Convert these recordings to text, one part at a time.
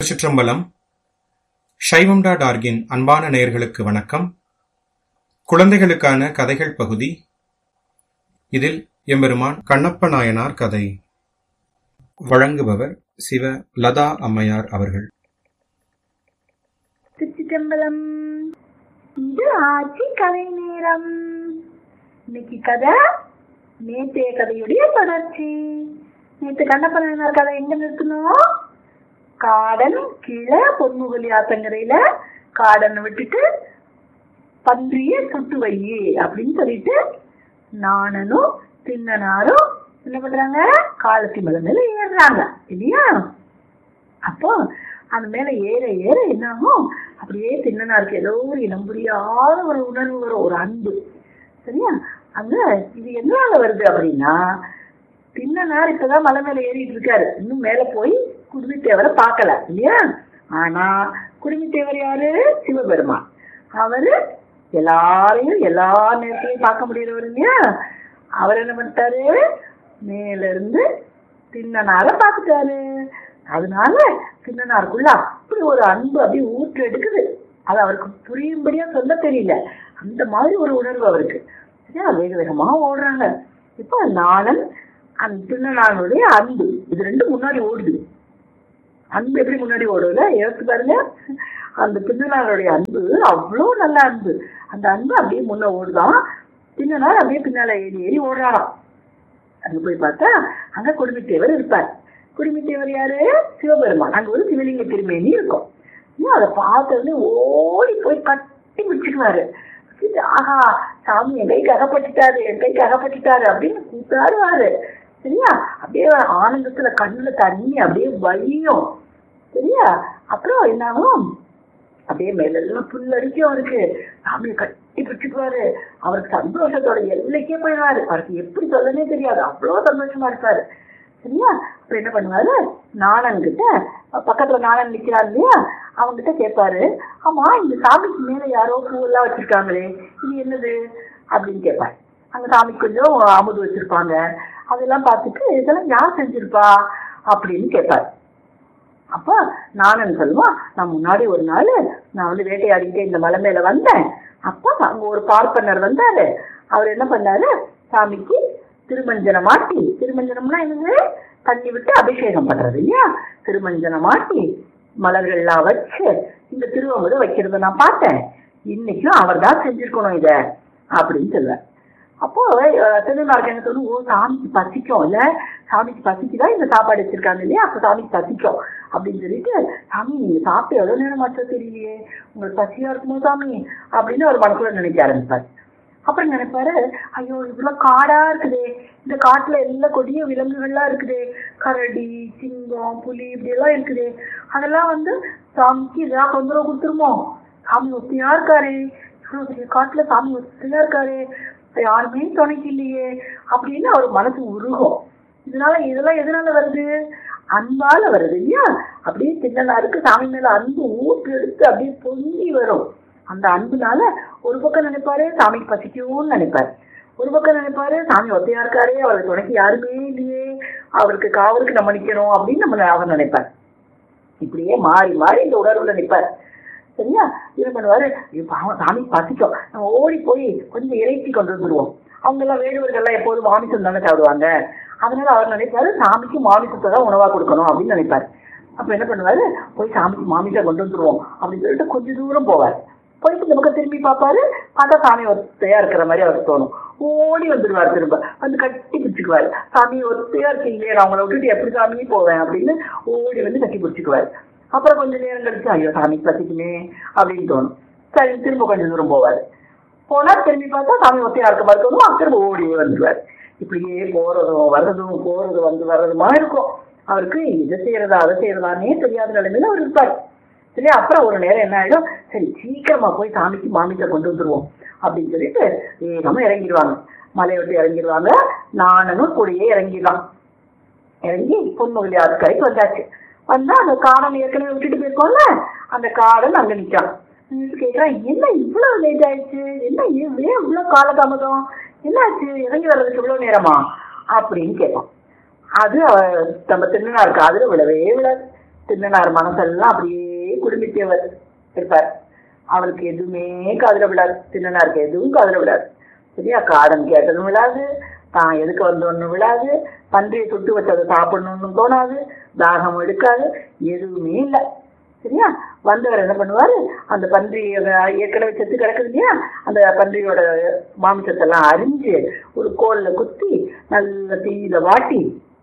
திருச்சிற்றம்பலம் சைவம் டாட் ஆர்கின் அன்பான நேயர்களுக்கு வணக்கம் குழந்தைகளுக்கான கதைகள் பகுதி இதில் எம்பெருமான் கண்ணப்ப நாயனார் கதை வழங்குபவர் சிவ லதா அம்மையார் அவர்கள் திருச்சிற்றம்பலம் இது ஆட்சி கதை நேரம் இன்னைக்கு கதை நேற்றைய கதையுடைய தொடர்ச்சி நேற்று கண்ணப்பனார் கதை எங்க நிறுத்தணும் காடன் கீழே பொன்முகலி ஆத்தங்கரையில காடனை விட்டுட்டு பன்றிய சுட்டு வை அப்படின்னு சொல்லிட்டு நாணனும் தின்னனாரும் என்ன பண்றாங்க காலத்தி மலை மேல ஏறுறாங்க இல்லையா அப்போ அந்த மேல ஏற ஏற என்ன ஆகும் அப்படியே தின்னனாருக்கு ஏதோ ஒரு இனம் புரியாத ஒரு உணர்வு வரும் ஒரு அன்பு சரியா அங்க இது எதனால வருது அப்படின்னா தின்னனார் இப்பதான் மலை மேல ஏறிட்டு இருக்காரு இன்னும் மேல போய் குடுமித்தேவரை பார்க்கல இல்லையா ஆனா குடுமித்தேவர் யாரு சிவபெருமான் அவரு எல்லாரையும் எல்லா நேரத்திலையும் பார்க்க முடியறவர் இல்லையா அவர் என்ன பண்ணிட்டாரு மேல இருந்து தின்னனார பார்த்துட்டாரு அதனால தின்னனாருக்குள்ள அப்படி ஒரு அன்பு அப்படியே ஊற்று எடுக்குது அது அவருக்கு புரியும்படியா சொல்ல தெரியல அந்த மாதிரி ஒரு உணர்வு அவருக்கு சரியா வேக வேகமா ஓடுறாங்க இப்போ நாளன் அந்த தின்னனாருடைய அன்பு இது ரெண்டும் முன்னாடி ஓடுது அன்பு எப்படி முன்னாடி ஓடுதுல யோசிச்சு பாருங்க அந்த தின்னனாருடைய அன்பு அவ்வளோ நல்ல அன்பு அந்த அன்பு அப்படியே முன்ன ஓடுதான் தின்னனார் அப்படியே பின்னால ஏறி ஏறி ஓடுறாராம் அங்க போய் பார்த்தா அங்க குடும்பத்தேவர் இருப்பார் குடும்பத்தேவர் யாரு சிவபெருமான் அங்க ஒரு சிவலிங்க திருமேனி இருக்கும் இன்னும் அதை பார்த்த உடனே ஓடி போய் கட்டி பிடிச்சிக்குவாரு ஆஹா சாமி என் கைக்கு அகப்பட்டுட்டாரு என் கைக்கு அகப்பட்டுட்டாரு அப்படின்னு கூத்தாடுவாரு சரியா அப்படியே ஆனந்தத்துல கண்ணுல தண்ணி அப்படியே வலியும் சரியா அப்புறம் என்னாகும் அப்படியே மேலெல்லாம் புல்லரிக்கும் அவருக்கு சாமியை கட்டி பிடிச்சிக்குவாரு அவருக்கு சந்தோஷத்தோட எல்லைக்கே போயிடுவாரு அவருக்கு எப்படி சொல்லனே தெரியாது அவ்வளவு சந்தோஷமா இருப்பாரு சரியா அப்ப என்ன பண்ணுவாரு நாணன் கிட்ட பக்கத்துல நாணன் நிக்கிறான் இல்லையா அவங்கிட்ட கேட்பாரு ஆமா இந்த சாமிக்கு மேல யாரோ பூவெல்லாம் வச்சிருக்காங்களே இது என்னது அப்படின்னு கேட்பாரு அங்க சாமிக்கு கொஞ்சம் அமுது வச்சிருப்பாங்க அதெல்லாம் பார்த்துட்டு இதெல்லாம் யார் செஞ்சிருப்பா அப்படின்னு கேட்பாரு அப்ப நானன் சொல்லுவான் நான் முன்னாடி ஒரு நாள் நான் வந்து வேட்டையாடிக்கிட்டே இந்த மலை மேல வந்தேன் அப்ப அங்க ஒரு பார்ப்பனர் வந்தாரு அவர் என்ன பண்ணாரு சாமிக்கு திருமஞ்சனம் மாட்டி திருமஞ்சனம்னா என்னது தண்ணி விட்டு அபிஷேகம் பண்றது இல்லையா திருமஞ்சனம் மாட்டி மலர்கள்லாம் வச்சு இந்த திருவமுதை வைக்கிறத நான் பார்த்தேன் இன்னைக்கும் அவர் தான் செஞ்சிருக்கணும் இத அப்படின்னு சொல்லுவேன் அப்போ திருநாளுக்கு என்ன தோணும் ஓ சாமிக்கு பசிக்கும் இல்ல சாமிக்கு பசிக்குதான் இந்த சாப்பாடு வச்சிருக்காங்க இல்லையா அப்ப சாமிக்கு பசிக்கும் அப்படின்னு சொல்லிட்டு சாமி நீங்க சாப்பிட்டு எவ்வளவு நேரம் மாற்ற தெரியலையே உங்களுக்கு பசியா இருக்குமோ சாமி அப்படின்னு ஒரு மனசுல நினைக்க ஆரம்பிப்பாரு அப்புறம் நினைப்பாரு ஐயோ இவ்வளவு காடா இருக்குதே இந்த காட்டுல எல்லா கொடிய விலங்குகள்லாம் இருக்குதே கரடி சிங்கம் புலி இப்படி எல்லாம் இருக்குதே அதெல்லாம் வந்து சாமிக்கு இதெல்லாம் தொந்தரவு கொடுத்துருமோ சாமி ஒத்தியா இருக்காரு இவ்வளவு பெரிய காட்டுல சாமி ஒத்தியா இருக்காரு யாருமே துணைக்கு இல்லையே அப்படின்னு அவர் மனசு உருகும் இதனால இதெல்லாம் எதனால வருது அன்பால வருது இல்லையா அப்படியே தின்னனாருக்கு சாமி மேல அன்பு ஊற்று எடுத்து அப்படியே பொங்கி வரும் அந்த அன்புனால ஒரு பக்கம் நினைப்பாரு சாமிக்கு பசிக்கும்னு நினைப்பாரு ஒரு பக்கம் நினைப்பாரு சாமி ஒத்தையா இருக்காரு அவருக்கு துணைக்கு யாருமே இல்லையே அவருக்கு காவலுக்கு நம்ம நிக்கணும் அப்படின்னு நம்ம அவர் நினைப்பார் இப்படியே மாறி மாறி இந்த உணர்வுல நிற்பார் சரியா இது பண்ணுவாரு சாமி பசிக்கும் நம்ம ஓடி போய் கொஞ்சம் இறைச்சி கொண்டு வந்துருவோம் அவங்க எல்லாம் வேடுவர்கள்லாம் எப்போதும் மாமிசம் தானே சாப்பிடுவாங்க அதனால அவர் நினைப்பாரு சாமிக்கு மாமிசத்தை தான் உணவா கொடுக்கணும் அப்படின்னு நினைப்பாரு அப்ப என்ன பண்ணுவாரு போய் சாமிக்கு மாமிசம் கொண்டு வந்துருவோம் அப்படின்னு சொல்லிட்டு கொஞ்சம் தூரம் போவார் போயிட்டு இந்த பக்கம் திரும்பி பார்ப்பாரு பார்த்தா சாமி ஒத்தையா இருக்கிற மாதிரி அவருக்கு தோணும் ஓடி வந்துடுவார் திரும்ப வந்து கட்டி பிடிச்சிக்குவாரு சாமி ஒத்தையா இருக்கீங்களே நான் உங்களை விட்டுட்டு எப்படி சாமியே போவேன் அப்படின்னு ஓடி வந்து கட்டி பிடிச்சிக்குவாரு அப்புறம் கொஞ்சம் நேரம் கழிச்சு ஐயோ சாமி பசிக்குமே அப்படின்னு தோணும் சரி திரும்ப கொஞ்சம் தூரம் போவாரு போனா திரும்பி பார்த்தா சாமி ஒத்தையா இருக்க மாதிரி தோணும் திரும்ப ஓடி வந்துடுவார் இப்படியே போறதும் வர்றதும் போறது வந்து வர்றதுமா இருக்கும் அவருக்கு இதை செய்யறதா அதை செய்யறதானே தெரியாத நிலைமையில அவர் இருப்பார் சரி அப்புறம் ஒரு நேரம் என்ன ஆயிடும் சரி சீக்கிரமா போய் சாமிக்கு மாமிசை கொண்டு வந்துருவோம் அப்படின்னு சொல்லிட்டு வேகமா இறங்கிடுவாங்க மலையை விட்டு இறங்கிடுவாங்க நானும் கூடயே இறங்கிடலாம் இறங்கி பொன்முகலி ஆத்துக்கரைக்கு வந்தாச்சு வந்தா அந்த காடன் ஏற்கனவே விட்டுட்டு போயிருக்கோம்ல அந்த காடன் அங்க நிற்கான் கேட்கிறான் என்ன இவ்வளவு லேட் ஆயிடுச்சு என்ன ஏன் இவ்வளவு காலதாமதம் என்னாச்சு இறங்கி வர்றதுக்கு இவ்வளவு நேரமா அப்படின்னு கேட்பான் அது நம்ம திருநாள் காதுல விழவே விழாது தின்னனார் மனசெல்லாம் அப்படியே குடும்பித்தேவர் இருப்பார் அவருக்கு எதுவுமே காதுல விடாது தின்னனாருக்கு எதுவும் காதுல விடாது சரியா காடன் கேட்டதும் விடாது தான் எதுக்கு வந்தோன்னு விடாது பன்றியை சுட்டு வச்சதை சாப்பிடணும்னு தோணாது தாகம் எடுக்காது எதுவுமே இல்லை சரியா வந்தவர் என்ன பண்ணுவாரு அந்த பன்றி அஹ், ஏற்கனவே செத்து கிடக்குது இல்லையா அந்த பன்றியோட மாமிசத்தெல்லாம் அரிஞ்சு ஒரு கோல்ல குத்தி நல்ல தீயில வாட்டி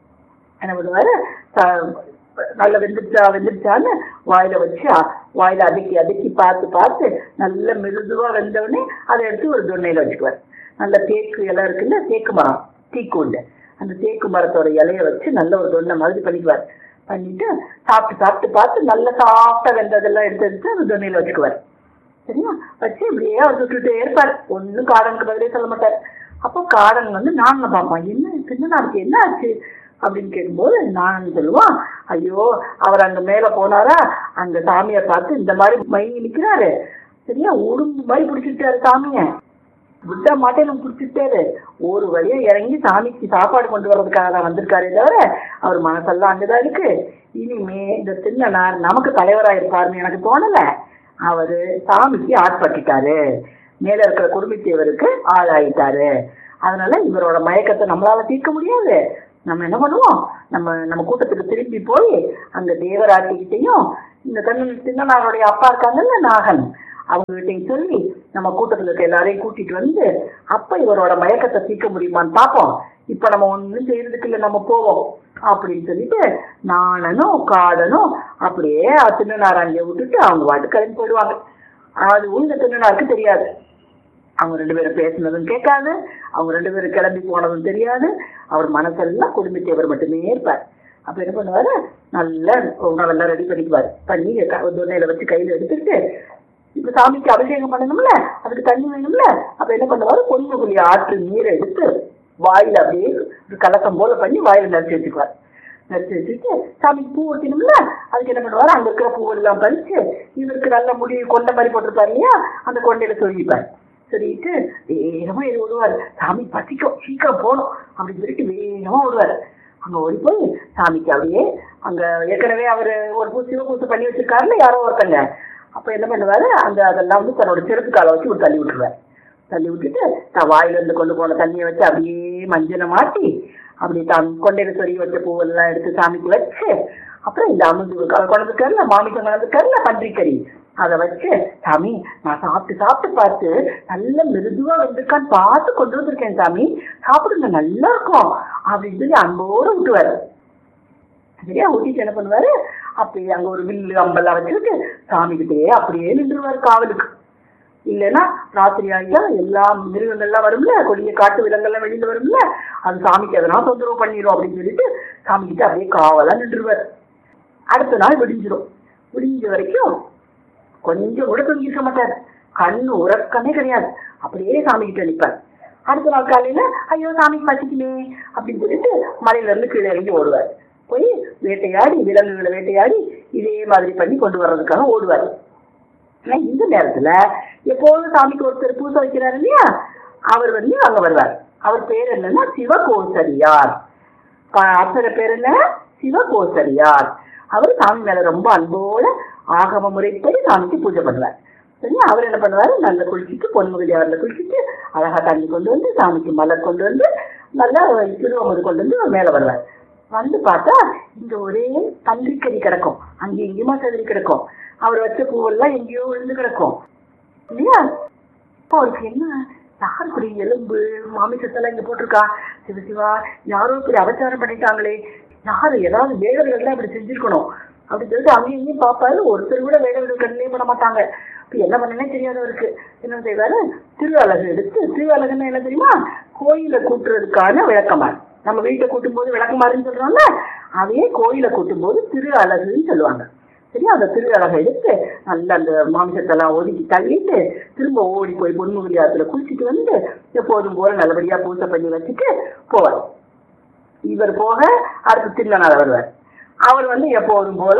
என்ன பண்ணுவாரு ச- நல்ல வெந்துருச்சா வெந்துருச்சான்னு வாயில வச்சு அ- வாயில அடுக்கி அடுக்கி பார்த்து பார்த்து நல்ல மிருதுவா வெந்தவுடனே அதை எடுத்து ஒரு தொன்னையில வச்சுக்குவார் நல்ல தேக்கு இலை இருக்குல்ல தேக்கு மரம் தீக்கூண்டு அந்த தேக்கு மரத்தோட இலைய வச்சு நல்ல ஒரு தொன்னை மாதிரி பண்ணிக்குவார் பண்ணிட்டு சாப்பிட்டு சாப்பிட்டு பார்த்து நல்ல சாப்பிட்ட வெந்ததெல்லாம் எடுத்து எடுத்து அந்த தொன்னையில வச்சுக்குவார் சரியா வச்சு இப்படியே அவர் சுட்டுட்டே இருப்பார் ஒன்றும் காடனுக்கு பதிலே சொல்ல மாட்டார் அப்போ காடன் வந்து நான் பார்ப்பான் என்ன சின்னனாருக்கு என்ன ஆச்சு அப்படின்னு கேட்கும்போது நான் சொல்லுவான் ஐயோ அவர் அங்க மேல போனாரா அங்க சாமியை பார்த்து இந்த மாதிரி மயங்கி நிக்கிறாரு சரியா உடும்பு மாதிரி பிடிச்சிட்டாரு சாமிய விட்ட மாட்டேன்னு பிடிச்சிட்டாரு ஒரு வழியா இறங்கி சாமிக்கு சாப்பாடு கொண்டு வர்றதுக்காக தான் வந்திருக்காரே தவிர அவர் மனசெல்லாம் அங்கதான் இருக்கு இனிமே இந்த தின்னனார் நமக்கு தலைவரா இருப்பாருன்னு எனக்கு தோணல அவரு சாமிக்கு ஆட்பட்டுட்டாரு மேல இருக்கிற குடும்பத்தேவருக்கு ஆளாயிட்டாரு அதனால இவரோட மயக்கத்தை நம்மளால தீர்க்க முடியாது நம்ம என்ன பண்ணுவோம் நம்ம நம்ம கூட்டத்துக்கு திரும்பி போய் அங்க தேவராட்டிகிட்டையும் இந்த கண்ணன் சின்னனாருடைய அப்பா இருக்காங்கல்ல நாகன் அவங்ககிட்டையும் சொல்லி நம்ம கூட்டத்துல இருக்க எல்லாரையும் கூட்டிட்டு வந்து அப்ப இவரோட மயக்கத்தை தீர்க்க முடியுமான்னு பார்ப்போம் இப்ப நம்ம ஒண்ணும் செய்யறதுக்கு இல்லை நம்ம போவோம் அப்படின்னு சொல்லிட்டு நாணனும் காடனும் அப்படியே திருநார் அங்கே விட்டுட்டு அவங்க வாட்டு கிளம்பி போயிடுவாங்க அது இந்த திருநாருக்கு தெரியாது அவங்க ரெண்டு பேரும் பேசினதும் கேட்காது அவங்க ரெண்டு பேரும் கிளம்பி போனதும் தெரியாது அவர் மனசெல்லாம் குடும்பத்தேவர் மட்டுமே இருப்பார் அப்ப என்ன பண்ணுவாரு நல்ல உணவெல்லாம் ரெடி பண்ணிக்குவாரு பண்ணி க- ஒரு தொன்னையில வச்சு கையில எடுத்துட்டு இப்ப சாமிக்கு அபிஷேகம் பண்ணணும்ல அதுக்கு தண்ணி வேணும்ல அப்ப என்ன பண்ணுவாரு பொன்முகுலி ஆற்று நீரை எடுத்து வாயில அப்படியே ஒரு கலக்கம் போல பண்ணி வாயில நடிச்சு வச்சுக்குவார் நடிச்சு வச்சுட்டு சாமிக்கு பூ வைக்கணும்ல அதுக்கு என்ன பண்ணுவாரு அங்க இருக்கிற பூவெல்லாம் பறிச்சு இவருக்கு நல்ல முடி கொண்ட மாதிரி போட்டிருப்பாரு இல்லையா அந்த கொண்டையில சொல்லிப்பார் சொல்லிட்டு வேகமா இது ஓடுவார் சாமி பசிக்கும் சீக்கிரம் போகணும் அப்படின்னு சொல்லிட்டு வேகமா ஓடுவார் அங்க ஓடி போய் சாமிக்கு அப்படியே அங்க ஏற்கனவே அவரு ஒரு பூ சிவபூசை பண்ணி வச்சிருக்காருல்ல யாரோ ஒருத்தங்க அப்ப என்ன பண்ணுவாரு அந்த அதெல்லாம் வந்து தன்னோட செருப்பு காலை வச்சு ஒரு தள்ளி விட்டுருவார் தள்ளி விட்டுட்டு தான் வாயில இருந்து கொண்டு போன தண்ணியை வச்சு அப்படியே மஞ்சளை மாட்டி அப்படி தான் கொண்டையில சொருகி வச்ச பூவெல்லாம் எடுத்து சாமிக்கு வச்சு அப்புறம் இந்த அமுது குழந்தைக்காருல மாமிக்கம் குழந்தைக்காருல பன்றிக்கறி அதை வச்சு சாமி நான் சாப்பிட்டு சாப்பிட்டு பார்த்து நல்ல மிருதுவா வந்திருக்கான்னு பார்த்து கொண்டு வந்திருக்கேன் சாமி சாப்பிடுங்க நல்லா இருக்கும் அப்படின்னு சொல்லி அன்போட விட்டுவாரு சரியா ஊட்டிட்டு என்ன பண்ணுவாரு அப்படியே அங்க ஒரு வில்லு அம்பெல்லாம் வச்சுக்கிட்டு சாமி கிட்டே அப்படியே நின்றுவாரு காவலுக்கு இல்லைன்னா ராத்திரி ஆகிட்டா எல்லா மிருகங்கள்லாம் வரும்ல கொடிய காட்டு விலங்கெல்லாம் வெளியில வரும்ல அது சாமிக்கு எதனா தொந்தரவு பண்ணிடும் அப்படின்னு சொல்லிட்டு சாமி கிட்ட அப்படியே காவலா நின்றுவார் அடுத்த நாள் விடிஞ்சிரும் விடிஞ்ச வரைக்கும் கொஞ்சம் கூட தூங்கியிருக்க மாட்டார் கண்ணு உறக்கமே கிடையாது அப்படியே சாமி கிட்ட நிற்பார் அடுத்த நாள் காலையில ஐயோ சாமிக்கு பசிக்குமே அப்படின்னு சொல்லிட்டு மலையில இருந்து கீழே இறங்கி ஓடுவார் போய் வேட்டையாடி விலங்குகளை வேட்டையாடி இதே மாதிரி பண்ணி கொண்டு வர்றதுக்காக ஓடுவார் ஆனா இந்த நேரத்துல எப்போதும் சாமிக்கு ஒருத்தர் பூசை வைக்கிறாரு இல்லையா அவர் வந்து அங்க வருவார் அவர் பேர் என்னன்னா சிவகோசரியார் ப- அர்ச்சகர் பேர் என்ன சிவகோசரியார் அவர் சாமி மேல ரொம்ப அன்போட ஆகம முறைப்படி சாமிக்கு பூஜை பண்ணுவார் சரியா அவர் என்ன பண்ணுவாரு நல்ல குளிச்சுட்டு பொன்முகலியார்ல குளிச்சுட்டு அழகா தண்ணி கொண்டு வந்து சாமிக்கு மலர் கொண்டு வந்து நல்லா திருவமுது கொண்டு வந்து மேல வருவார் வந்து பார்த்தா இங்க ஒரே பன்றிக்கறி கிடக்கும் அங்கே எங்கேயுமா சதுரி கிடக்கும் அவர் வச்ச பூவெல்லாம் எங்கேயோ விழுந்து கிடக்கும் இல்லையா அப்போ அவருக்கு என்ன யார் இப்படி எலும்பு மாமிசத்தெல்லாம் இங்க போட்டிருக்கா சிவ சிவா யாரோ இப்படி அபச்சாரம் பண்ணிட்டாங்களே யாரு ஏதாவது வேடர்கள்லாம் இப்படி செஞ்சிருக்கணும் அப்படின்னு சொல்லிட்டு அங்கேயும் இங்கேயும் பார்ப்பாரு ஒருத்தர் கூட வேடர்கள் கண்ணிலே பண்ண மாட்டாங்க இப்ப என்ன பண்ணனே தெரியாதவருக்கு என்ன செய்வாரு திரு அழகு எடுத்து திரு அழகுன்னா என்ன தெரியுமா கோயிலை கூட்டுறதுக்கான விளக்கமாறு நம்ம வீட்டை கூட்டும் போது விளக்கமாறுன்னு சொல்றோம்ல அதையே கோயிலை கூட்டும் போது திரு அழகுன்னு சொல்லுவாங்க சரியா அந்த திரு அழகை எடுத்து நல்லா அந்த மாமிசத்தெல்லாம் ஒதுக்கி தள்ளிட்டு திரும்ப ஓடி போய் பொன்முகலி ஆத்துல குளிச்சுட்டு வந்து எப்போதும் போல நல்லபடியா பூஜை பண்ணி வச்சுட்டு போவார் இவர் போக அடுத்து திருநனார் வருவார் அவர் வந்து எப்போதும் போல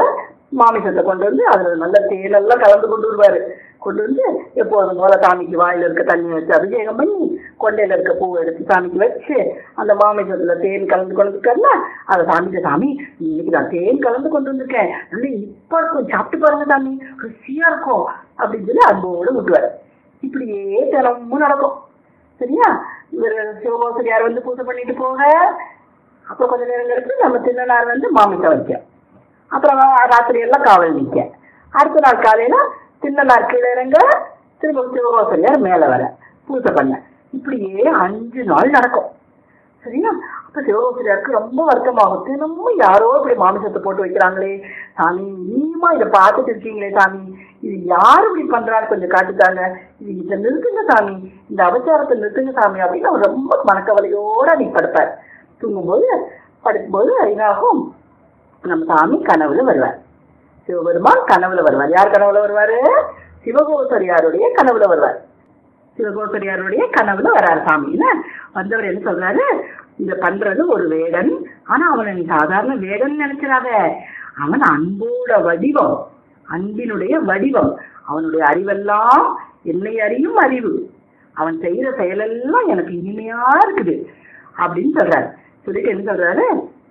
மாமிசத்தை கொண்டு வந்து அதுல நல்ல தேனெல்லாம் கலந்து கொண்டு வருவாரு கொண்டு வந்து எப்போதும் போல சாமிக்கு வாயில இருக்க தண்ணி வச்சு அபிஷேகம் பண்ணி கொண்டையில இருக்க பூவை எடுத்து சாமிக்கு வச்சு அந்த மாமிசத்துல தேன் கலந்து கொண்டு இருக்காருல அதை சாமிக்கு சாமி இன்னைக்கு நான் தேன் கலந்து கொண்டு வந்திருக்கேன் நல்ல இனிப்பா இருக்கும் சாப்பிட்டு பாருங்க சாமி ருசியா இருக்கும் அப்படின்னு சொல்லி அன்போடு விட்டுவாரு இப்படியே தினமும் நடக்கும் சரியா இவர் சிவகோசரியார் வந்து பூஜை பண்ணிட்டு போக அப்புறம் கொஞ்ச நேரம் கழிச்சு நம்ம திருநாள் வந்து மாமிசம் வைக்க அப்புறம் ராத்திரி எல்லாம் காவல் நிற்க அடுத்த நாள் காலையில திருநாள் கீழே இறங்க திரும்ப சிவகோசரியார் மேலே வர பூஜை பண்ண இப்படியே அஞ்சு நாள் நடக்கும் சரியா அப்ப சிவகோசரியாருக்கு ரொம்ப வருத்தமாகும் தினமும் யாரோ இப்படி மாமிசத்தை போட்டு வைக்கிறாங்களே சாமி நீமா இதை பார்த்துட்டு இருக்கீங்களே சாமி இது யார் இப்படி பண்றாரு கொஞ்சம் காட்டுத்தாங்க இது இதை நிறுத்துங்க சாமி இந்த அபச்சாரத்தை நிறுத்துங்க சாமி அப்படின்னு அவர் ரொம்ப மனக்கவலையோட அன்னைக்கு படுப்பார் தூங்கும்போது படுக்கும்போது என்னாகும் நம்ம சாமி கனவுல வருவார் சிவபெருமான் கனவுல வருவார் யார் கனவுல வருவாரு சிவகோசரியாருடைய கனவுல வருவார் சிவகோசரியாருடைய கனவுல வராரு சாமின்னு வந்தவர் என்ன சொல்றாரு இத பண்றது ஒரு வேடன் ஆனா அவனை நீ சாதாரண வேடன் நினைச்சிடாத அவன் அன்போட வடிவம் அன்பினுடைய வடிவம் அவனுடைய அறிவெல்லாம் என்னை அறியும் அறிவு அவன் செய்யற செயலெல்லாம் எனக்கு இனிமையா இருக்குது அப்படின்னு சொல்றாரு சொல்லிட்டு என்ன சொல்றாரு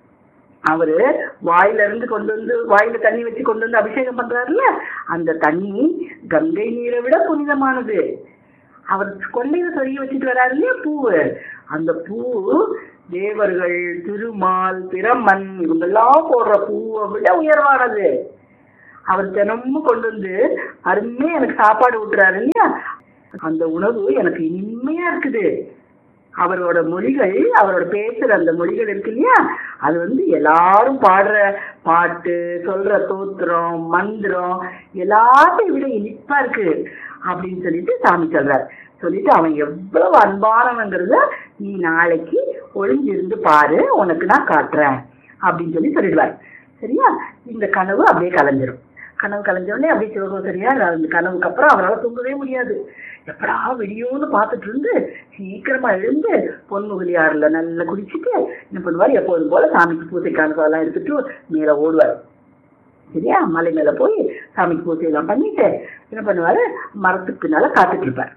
அவரு வாயில இருந்து கொண்டு வந்து வாயில தண்ணி வச்சு கொண்டு வந்து அபிஷேகம் பண்றாருல்ல அந்த தண்ணி கங்கை நீரை விட புனிதமானது அவர் கொண்டையில சொருகி வச்சுட்டு வராரு இல்லையா பூவு அந்த பூ தேவர்கள் திருமால் பிரமன் இவங்கெல்லாம் போடுற பூவை விட உயர்வானது அவர் தினமும் கொண்டு வந்து அருமையா எனக்கு சாப்பாடு விட்டுறாரு இல்லையா அந்த உணவு எனக்கு இனிமையா இருக்குது அவரோட மொழிகள் அவரோட பேசுற அந்த மொழிகள் இருக்கு இல்லையா அது வந்து எல்லாரும் பாடுற பாட்டு சொல்ற தோத்திரம் மந்திரம் எல்லாத்தையும் விட இனிப்பா இருக்கு அப்படின்னு சொல்லிட்டு சாமி சொல்றார் சொல்லிட்டு அவன் எவ்வளவு அன்பானவங்கிறத நீ நாளைக்கு ஒளிஞ்சிருந்து பாரு உனக்கு நான் காட்டுறேன் அப்படின்னு சொல்லி சொல்லிடுவார் சரியா இந்த கனவு அப்படியே கலைஞ்சிரும் கனவு கலைஞ்ச உடனே அப்படியே சிவகோசரியா அந்த கனவுக்கு அப்புறம் அவரால் தூங்கவே முடியாது எப்படா விடியோன்னு பார்த்துட்டு இருந்து சீக்கிரமா எழுந்து பொன்முகலியாறுல நல்லா குடிச்சிட்டு என்ன பண்ணுவார் எப்போதும் போல சாமிக்கு பூசைக்கான அதெல்லாம் எடுத்துட்டு மேல ஓடுவார் சரியா மலை மேல போய் சாமிக்கு பூஜையெல்லாம் பண்ணிட்டு என்ன பண்ணுவாரு மரத்துக்கு பின்னால காத்துட்டு இருப்பார்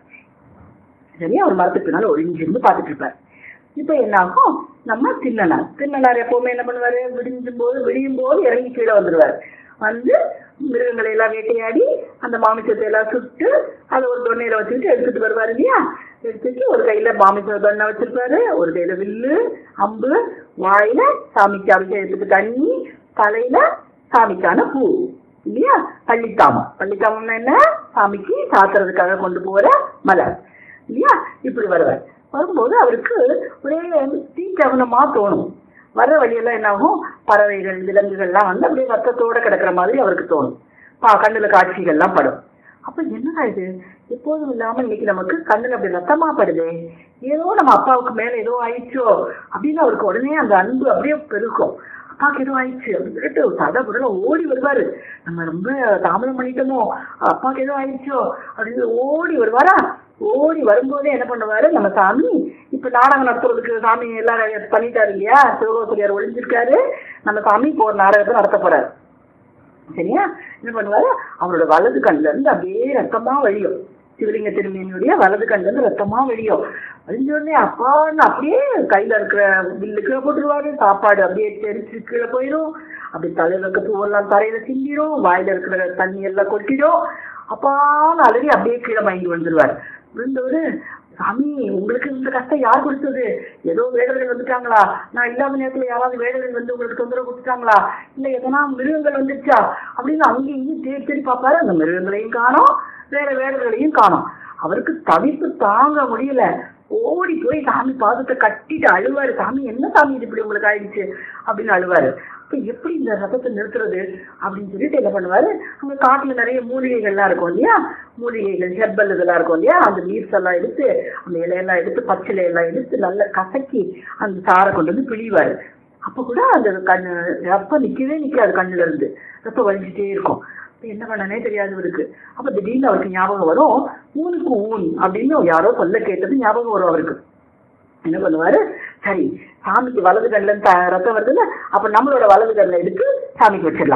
சரியா ஒரு மரத்துக்கு பின்னால ஒளிஞ்சிருந்து பார்த்துட்டு இருப்பார் இப்போ என்ன ஆகும் நம்ம தின்னனார் தின்னனார் எப்பவுமே என்ன பண்ணுவாரு விடிஞ்சும் போது விடியும் போது இறங்கி கீழே வந்துடுவார் வந்து மிருகங்களை எல்லாம் வேட்டையாடி அந்த மாமிசத்தை எல்லாம் சுட்டு அதை ஒரு தொண்ணையில வச்சுக்கிட்டு எடுத்துட்டு வருவாரு இல்லையா எடுத்துட்டு ஒரு கையில மாமிச தொண்ணை வச்சிருப்பாரு ஒரு கையில வில்லு அம்பு வாயில சாமிக்கு அபிஷேகத்துக்கு தண்ணி தலையில சாமிக்கான பூ இல்லையா பள்ளித்தாமம் பள்ளித்தாமம்னா என்ன சாமிக்கு சாத்துறதுக்காக கொண்டு போற மலர் இல்லையா இப்படி வருவார் வரும்போது அவருக்கு ஒரே தீச்சவனமா தோணும் வர்ற வழியெல்லாம் என்ன ஆகும் பறவைகள் விலங்குகள்லாம் வந்து அப்படியே ரத்தத்தோட கிடக்குற மாதிரி அவருக்கு தோணும் பா கண்ணுல காட்சிகள்லாம் படும் அப்ப என்னடா இது எப்போதும் இல்லாம இன்னைக்கு நமக்கு கண்ணுல அப்படி ரத்தமா படுது ஏதோ நம்ம அப்பாவுக்கு மேல ஏதோ ஆயிடுச்சோ அப்படின்னு அவருக்கு உடனே அந்த அன்பு அப்படியே பெருக்கும் அப்பாவுக்கு ஏதோ ஆயிடுச்சு அப்படின்னு சொல்லிட்டு சத புடல ஓடி வருவாரு நம்ம ரொம்ப தாமதம் பண்ணிட்டோமோ அப்பாவுக்கு ஏதோ ஆயிடுச்சோ அப்படின்னு ஓடி வருவாரா ஓடி வரும்போதே என்ன பண்ணுவாரு நம்ம சாமி இப்ப நாடகம் நடத்துறதுக்கு சாமி எல்லாரும் பண்ணிட்டாரு இல்லையா சிவகோசரியார் ஒளிஞ்சிருக்காரு நம்ம சாமி இப்போ ஒரு நாடகத்தை நடத்த போறாரு சரியா என்ன பண்ணுவாரு அவரோட வலது கண்ணுல இருந்து அப்படியே ரத்தமா வழியும் சிவலிங்க திருமேனியுடைய வலது கண்ணுல இருந்து ரத்தமா வழியும் வழிஞ்ச உடனே அப்பான்னு அப்படியே கையில இருக்கிற வில்லு கீழே போட்டுருவாரு சாப்பாடு அப்படியே தெரிச்சு கீழே போயிடும் அப்படி தலையில இருக்க பூவெல்லாம் தரையில சிந்திரும் வாயில இருக்கிற தண்ணி எல்லாம் கொட்டிடும் அப்பான்னு ஆல்ரெடி அப்படியே கீழே மயங்கி வந்துருவாரு விழுந்தவரு சாமி உங்களுக்கு இந்த கஷ்டம் யார் கொடுத்தது ஏதோ வேடர்கள் வந்துட்டாங்களா நான் இல்லாத நேரத்துல யாராவது வேடர்கள் வந்து உங்களுக்கு தொந்தரவு கொடுத்துட்டாங்களா இல்ல எதனா மிருகங்கள் வந்துருச்சா அப்படின்னு அங்கேயும் இங்கேயும் தேடி தேடி பார்ப்பாரு அந்த மிருகங்களையும் காணோம் வேற வேடர்களையும் காணோம் அவருக்கு தவிப்பு தாங்க முடியல ஓடி போய் சாமி பாதத்தை கட்டிட்டு அழுவாரு சாமி என்ன சாமி இது இப்படி உங்களுக்கு ஆயிடுச்சு அப்படின்னு அழுவாரு அப்ப எப்படி இந்த ரத்தத்தை நிறுத்துறது அப்படின்னு சொல்லிட்டு என்ன பண்ணுவாரு அங்க காட்டுல நிறைய மூலிகைகள்லாம் இருக்கும் இல்லையா மூலிகைகள் ஹெர்பல் இதெல்லாம் இருக்கும் இல்லையா அந்த லீவ்ஸ் எல்லாம் எடுத்து அந்த இலையெல்லாம் எடுத்து பச்சை இலையெல்லாம் எடுத்து நல்லா கசக்கி அந்த சாரை கொண்டு வந்து பிழிவாரு அப்ப கூட அந்த கண்ணு ரத்தம் நிக்கவே நிக்காது கண்ணுல இருந்து ரத்தம் வலிஞ்சிட்டே இருக்கும் என்ன பண்ணனே தெரியாது இவருக்கு அப்ப திடீர்னு அவருக்கு ஞாபகம் வரும் ஊனுக்கு ஊன் அப்படின்னு யாரோ சொல்ல கேட்டது ஞாபகம் வரும் அவருக்கு என்ன பண்ணுவாரு சரி சாமிக்கு வலது கண்ணுல இருந்து ரத்தம் வருதுல்ல அப்ப நம்மளோட வலது கண்ணில் எடுத்து சாமிக்கு வச்சிடலாம்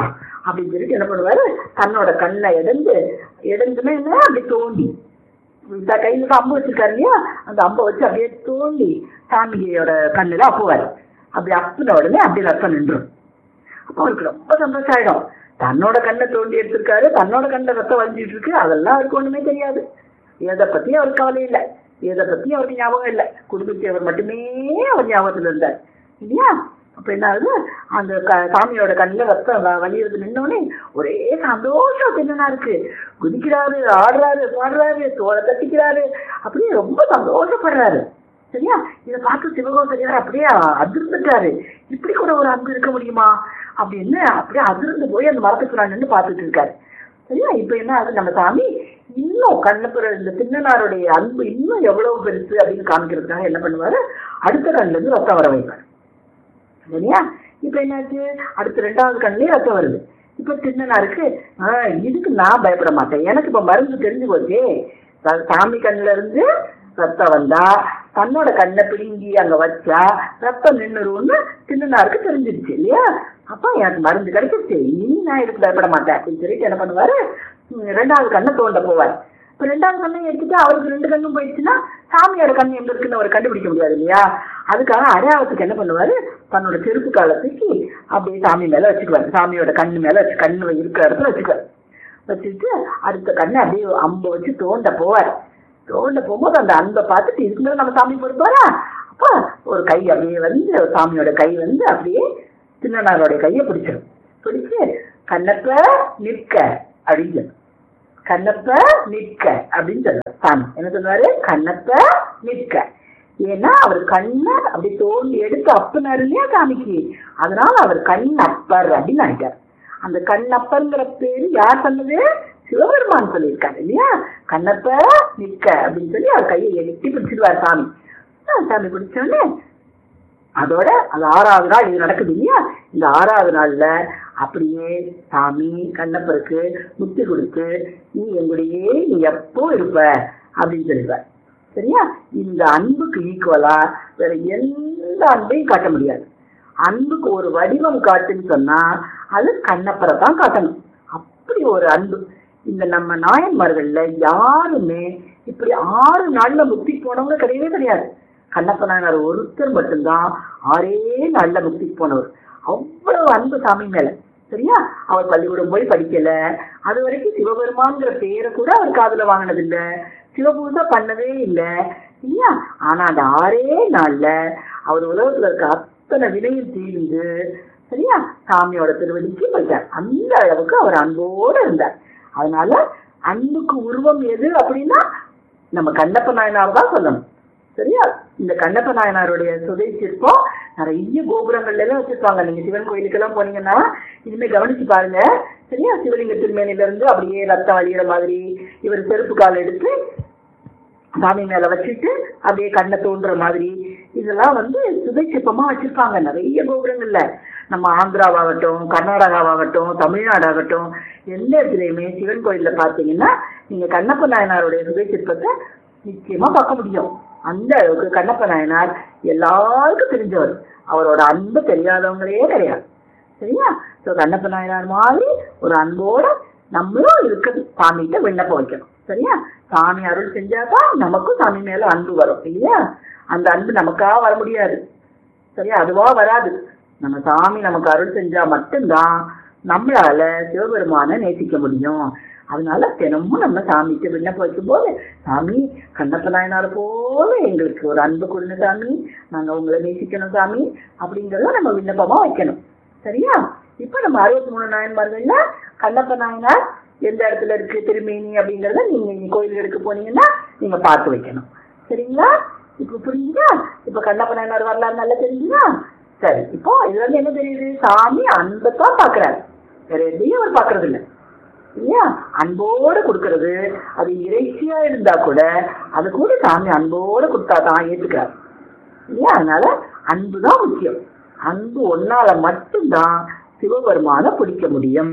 அப்படின்னு சொல்லிட்டு என்ன பண்ணுவாரு தன்னோட கண்ணை இடந்து இடந்துன்னா என்ன அப்படி தோண்டி இந்த கையில தான் அம்பு வச்சிருக்காரு இல்லையா அந்த அம்பை வச்சு அப்படியே தோண்டி சாமியோட கண்ணுல அப்புவாரு அப்படி அப்புன உடனே அப்படி ரத்தம் நின்றும் அப்போ அவருக்கு ரொம்ப சந்தோஷம் ஆயிடும் தன்னோட கண்ணை தோண்டி எடுத்திருக்காரு தன்னோட கண்ணில் ரத்தம் வலிஞ்சிட்டு இருக்கு அதெல்லாம் அவருக்கு ஒண்ணுமே தெரியாது எதை பத்தி அவருக்கு கவலை இல்லை எதை பத்தி அவருக்கு ஞாபகம் இல்லை குடும்பத்தேவர் மட்டுமே அவர் ஞாபகத்துல இருந்தார் இல்லையா அப்ப என்ன ஆகுது அந்த க- சாமியோட கண்ணில் ரத்தம் வ- வலியுறது நின்னோடனே ஒரே சந்தோஷம் என்னன்னா இருக்கு குதிக்கிறாரு ஆடுறாரு பாடுறாரு தோலை தட்டிக்கிறாரு அப்படியே ரொம்ப சந்தோஷப்படுறாரு சரியா இதை பார்த்து சிவகோசரியார் அப்படியே அதிர்ந்துட்டாரு இப்படி கூட ஒரு அன்பு இருக்க முடியுமா அப்படின்னு அப்படியே அதிர்ந்து போய் அந்த மரத்துக்கு நான் நின்று பார்த்துட்டு இருக்காரு சரியா இப்ப என்ன ஆகுது நம்ம சாமி இன்னும் கண்ணப்புற இந்த திண்ணனாருடைய அன்பு இன்னும் எவ்வளவு பெருசு அப்படின்னு காமிக்கிறதுக்காக என்ன பண்ணுவாரு அடுத்த கண்ணுல இருந்து ரத்தம் வர வைப்பாரு சரியா இப்ப என்னாச்சு அடுத்த ரெண்டாவது கண்ணுலயே ரத்தம் வருது இப்ப திண்ணனாருக்கு ஆஹ் இதுக்கு நான் பயப்பட மாட்டேன் எனக்கு இப்ப மருந்து தெரிஞ்சு போச்சே சா- சாமி கண்ணுல இருந்து ரத்தம் வந்தா தன்னோட கண்ணை பிடுங்கி அங்க வச்சா ரத்தம் நின்னுரும்னு திண்ணனாருக்கு தெரிஞ்சிருச்சு இல்லையா அப்ப எனக்கு மருந்து கிடைச்சிருச்சு இனி நான் இதுக்கு பயப்பட மாட்டேன் அப்படின்னு சொல்லிட்டு என்ன பண்ணுவாரு ம், ரெண்டாவது கண்ணை தோண்ட போவார் இப்ப ரெண்டாவது கண்ணையும் எடுத்துட்டு அவருக்கு ரெண்டு கண்ணும் போயிடுச்சுன்னா சாமியோட கண் எங்க இருக்குன்னு அவர் கண்டுபிடிக்க முடியாது இல்லையா அதுக்காக அடையாளத்துக்கு என்ன பண்ணுவாரு தன்னோட செருப்பு காலை தூக்கி அப்படியே சாமி மேல வச்சுக்குவாரு சாமியோட கண்ணு மேல வச்சு கண்ணு இருக்கிற இடத்துல வச்சுக்குவாரு வச்சுட்டு அடுத்த கண்ணை அப்படியே அம்ப வச்சு தோண்ட போவார் தோண்ட போகும்போது அந்த அன்பை பார்த்துட்டு இதுக்கு மேல நம்ம சாமி பொறுப்பாரா அப்ப ஒரு கை அப்படியே வந்து சாமியோட கை வந்து அப்படியே திண்ணனாரோட கையை பிடிச்சிடும் பிடிச்சு கண்ணப்ப நிற்க அப்படின்னு சொல்லும். கண்ணப்ப நிற்க அப்படின்னு சொல்லுவார் சாமி என்ன சொல்லுவாரு கண்ணப்ப நிற்க ஏன்னா அவர் கண்ணை அப்படி தோண்டி எடுத்து அப்புனாரு இல்லையா சாமிக்கு அதனால அவர் கண்ணப்பர் அப்படின்னு ஆயிட்டார் அந்த கண்ணப்பர்ங்கிற பேரு யார் சொன்னது சிவபெருமான் சொல்லியிருக்காரு இல்லையா கண்ணப்ப நிற்க அப்படின்னு சொல்லி அவர் கையை எட்டி பிடிச்சிடுவார் சாமி ஆ, சாமி பிடிச்ச உடனே அதோட அது ஆறாவது நாள் இது நடக்குது இல்லையா இந்த ஆறாவது நாள்ல அப்படியே சாமி கண்ணப்பருக்கு முத்தி கொடுத்து நீ எங்களுடையே நீ எப்போ இருப்ப அப்படின்னு சொல்லுவார் சரியா இந்த அன்புக்கு ஈக்குவலா வேற எந்த அன்பையும் காட்ட முடியாது அன்புக்கு ஒரு வடிவம் காட்டுன்னு சொன்னா அது கண்ணப்பரை தான் காட்டணும் அப்படி ஒரு அன்பு இந்த நம்ம நாயன்மார்கள்ல யாருமே இப்படி ஆறு நாள்ல முக்தி போனவங்க கிடையவே கிடையாது கண்ணப்ப நாயனார் ஒருத்தர் மட்டும்தான் ஆறே நாள்ல முக்தி போனவர் அவ்வளவு அன்பு சாமி மேல சரியா அவர் பள்ளிக்கூடம் போய் படிக்கல அது வரைக்கும் சிவபெருமான்ங்கிற பேரை கூட அவர் காதுல வாங்கினது இல்ல சிவபூஜை பண்ணதே இல்ல இல்லையா ஆனா அந்த ஆறே நாள்ல அவர் உலகத்துல இருக்க அத்தனை வினையும் தீர்ந்து சரியா சாமியோட திருவடிக்கு போயிட்டார் அந்த அளவுக்கு அவர் அன்போடு இருந்தார் அதனால அன்புக்கு உருவம் எது அப்படின்னா நம்ம கண்ணப்ப நாயனார் தான் சொல்லணும் சரியா இந்த கண்ணப்ப நாயனாருடைய சுதை சிற்பம் நிறைய கோபுரங்கள்ல எல்லாம் வச்சிருப்பாங்க நீங்க சிவன் கோயிலுக்கு எல்லாம் போனீங்கன்னா இனிமே கவனிச்சு பாருங்க சரியா சிவலிங்க திருமேனில இருந்து அப்படியே ரத்தம் வழியிற மாதிரி இவர் செருப்பு கால் எடுத்து சாமி மேல வச்சுட்டு அப்படியே கண்ணை தோன்ற மாதிரி இதெல்லாம் வந்து சுதை சிற்பமா வச்சிருப்பாங்க நிறைய கோபுரங்கள்ல நம்ம ஆந்திராவாகட்டும் கர்நாடகாவாகட்டும் தமிழ்நாடாகட்டும் எந்த இடத்துலயுமே சிவன் கோயில்ல பாத்தீங்கன்னா நீங்க கண்ணப்ப நாயனாருடைய சுதை சிற்பத்தை நிச்சயமா பார்க்க முடியும் அந்த அளவுக்கு கண்ணப்ப நாயனார் எல்லாருக்கும் தெரிஞ்சவர் அவரோட அன்பு தெரியாதவங்களே கிடையாது சரியா ஸோ கண்ணப்ப நாயனார் மாதிரி ஒரு அன்போட நம்மளும் இருக்க சாமிகிட்ட விண்ணப்பம் வைக்கணும் சரியா சாமி அருள் செஞ்சாதான் நமக்கும் சாமி மேல அன்பு வரும் இல்லையா அந்த அன்பு நமக்கா வர முடியாது சரியா அதுவா வராது நம்ம சாமி நமக்கு அருள் செஞ்சா மட்டும்தான் நம்மளால சிவபெருமானை நேசிக்க முடியும் அதனால தினமும் நம்ம சாமிக்கு விண்ணப்பம் வைக்கும்போது சாமி கண்ணப்ப நாயனார் போல எங்களுக்கு ஒரு அன்பு கொடுங்க சாமி நாங்க உங்களை நேசிக்கணும் சாமி அப்படிங்கறத நம்ம விண்ணப்பமா வைக்கணும் சரியா இப்ப நம்ம அறுபத்தி மூணு நாயன்மார்கள்ல கண்ணப்ப நாயனார் எந்த இடத்துல இருக்கு திருமேனி அப்படிங்கறத நீங்க இங்க கோயில்களுக்கு போனீங்கன்னா நீங்க பார்த்து வைக்கணும் சரிங்களா இப்ப புரிஞ்சுதா இப்ப கண்ணப்ப நாயனார் வரலாறு நல்லா தெரிஞ்சுதா சரி இப்போ இதுல இருந்து என்ன தெரியுது சாமி அன்பைத்தான் பாக்குறாரு வேற எதையும் அவர் பாக்குறது இல்ல இல்லையா அன்போட கொடுக்கறது அது இறைச்சியா இருந்தா கூட அது கூட சாமி அன்போட கொடுத்தாதான் ஏத்துக்கிறார் இல்லையா அதனால அன்பு தான் முக்கியம் அன்பு ஒன்னால மட்டும்தான் சிவபெருமான பிடிக்க முடியும்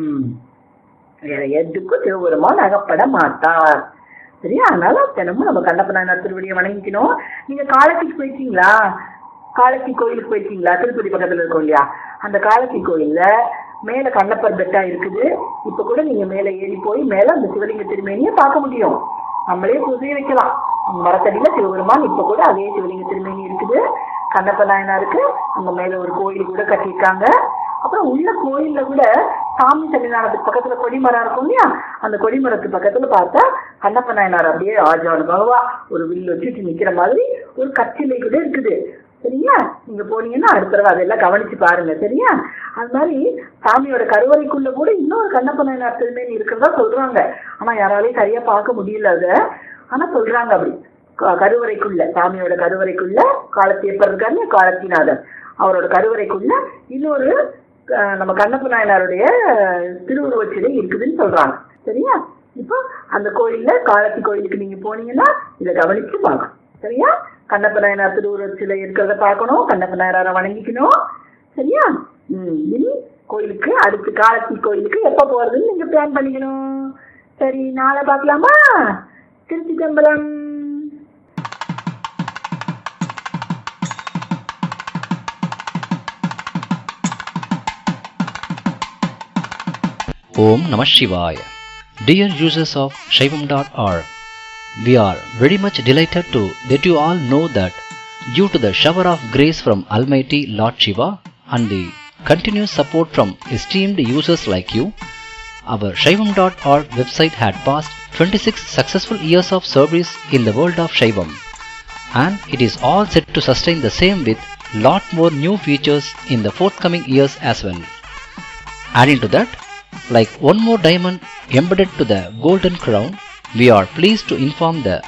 வேற எதுக்கும் சிவபெருமான் அகப்பட மாட்டார் சரியா அதனால தினமும் நம்ம கண்ணப்ப நாயனார் திருவடியை வணங்கிக்கணும் நீங்க காலத்திக்கு போயிருக்கீங்களா காலத்தி கோயிலுக்கு போயிருக்கீங்களா திருப்பதி பக்கத்துல இருக்கோம் இல்லையா அந்த காலத்தி கோயில்ல மேல கண்ணப்பர் பெட்டா இருக்குது இப்ப கூட நீங்க மேல ஏறி போய் மேல அந்த சிவலிங்க திருமேனியை பார்க்க முடியும் நம்மளே பூஜையை வைக்கலாம் மரத்தடியில சிவபெருமான் இப்ப கூட அதே சிவலிங்க திருமேனி இருக்குது கண்ணப்ப நாயனாருக்கு அங்க மேல ஒரு கோயில் கூட கட்டியிருக்காங்க அப்புறம் உள்ள கோயில்ல கூட சாமி சன்னிதானத்துக்கு பக்கத்துல கொடிமரம் இருக்கும் இல்லையா அந்த கொடிமரத்து பக்கத்துல பார்த்தா கண்ணப்ப நாயனார் அப்படியே ஆஜானு பகவா ஒரு வில் வச்சுட்டு நிக்கிற மாதிரி ஒரு கச்சிலை கூட இருக்குது சரியா நீங்க போனீங்கன்னா அடுத்த தடவை அதெல்லாம் கவனிச்சு பாருங்க சரியா அது மாதிரி சாமியோட கருவறைக்குள்ள கூட இன்னொரு கண்ணப்ப நாயனார் திருமேனி இருக்கிறதா சொல்றாங்க ஆனா யாராலையும் சரியா பார்க்க முடியல அத ஆனா சொல்றாங்க அப்படி க- கருவறைக்குள்ள சாமியோட கருவறைக்குள்ள காலத்தியப்பர் இருக்காரு காலத்திநாதர் அவரோட கருவறைக்குள்ள இன்னொரு அஹ், நம்ம கண்ணப்ப நாயனாருடைய திருவுருவச் சிலை இருக்குதுன்னு சொல்றாங்க சரியா இப்போ அந்த கோயில்ல காலத்தி கோயிலுக்கு நீங்க போனீங்கன்னா இதை கவனிச்சு பார்க்கணும் சரியா கண்ணப்ப நாயனார் திருவுருவச் சிலை இருக்கிறத பார்க்கணும் கண்ணப்ப நாயனாரை வணங்கிக்கணும் சரியா ம் இனி கோயிலுக்கு அடுத்து காலத்தி கோயிலுக்கு எப்ப போறதுன்னு நீங்க பிளான் பண்ணிக்கணும் சரி நாளை பார்க்கலாமா Trichy தம்பலம் Om Namah Shivaya. Dear users of Shaivam.org, we are very much delighted to that you all know that due to the shower of grace from Almighty Lord Shiva and the continuous support from esteemed users like you, our Shaivam.org website had passed 26 successful years of service in the world of Shaivam and it is all set to sustain the same with lot more new features in the forthcoming years as well. Adding to that, like one more diamond embedded to the golden crown, we are pleased to inform the